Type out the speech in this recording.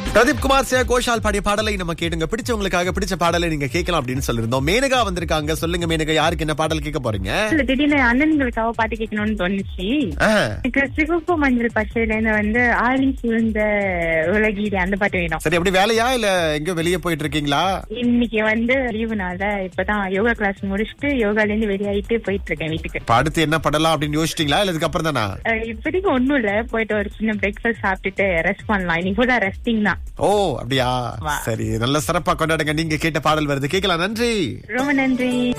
பிரதீப் குமார் சியா கோஷால் பாடிய பாடலை நம்ம கேட்டுங்க பிடிச்சவங்களுக்காக பிடிச்ச பாடலை நீங்க கேட்கலாம் அப்படின்னு சொல்லியிருந்தோம் மேனகா வந்திருக்காங்க சொல்லுங்க மேனகா யாருக்கு என்ன பாடல் கேட்க போறீங்க இல்ல திடீர்னு அண்ணன்களுக்காக பாட்டு கேட்கணும்னு தோணுச்சு ஆ, எனக்கு சிவப்பு மஞ்சள் பச்சையில இருந்து வந்து ஆழி சூழ்ந்த உலகீடு அந்த பாட்டு வேணும் சரி எப்படி வேலையா இல்ல எங்க வெளியே போயிட்டு இருக்கீங்களா இன்னைக்கு வந்து லீவுனால இப்பதான் யோகா கிளாஸ் முடிச்சுட்டு யோகால இருந்து வெளியாயிட்டு போயிட்டு இருக்கேன் வீட்டுக்கு இப்ப அடுத்து என்ன படலாம் அப்படின்னு யோசிச்சிட்டீங்களா இல்ல இதுக்கு அப்புறம் தானா அஹ் இப்போதைக்கு ஒண்ணும் இல்ல போயிட்டு ஒரு சின்ன பிரேக்ஃபாஸ்ட் சாப்பிட்டுட்டு ரெஸ்ட் பண்ணலாம் இன்னைக்கு ஃபுல்லா ரெஸ்டிங் தான் ஓ அப்படியா வா. சரி நல்ல சிறப்பா கொண்டாடுங்க நீங்க கேட்ட பாடல் வருது கேட்கலாம் நன்றி ரொம்ப நன்றி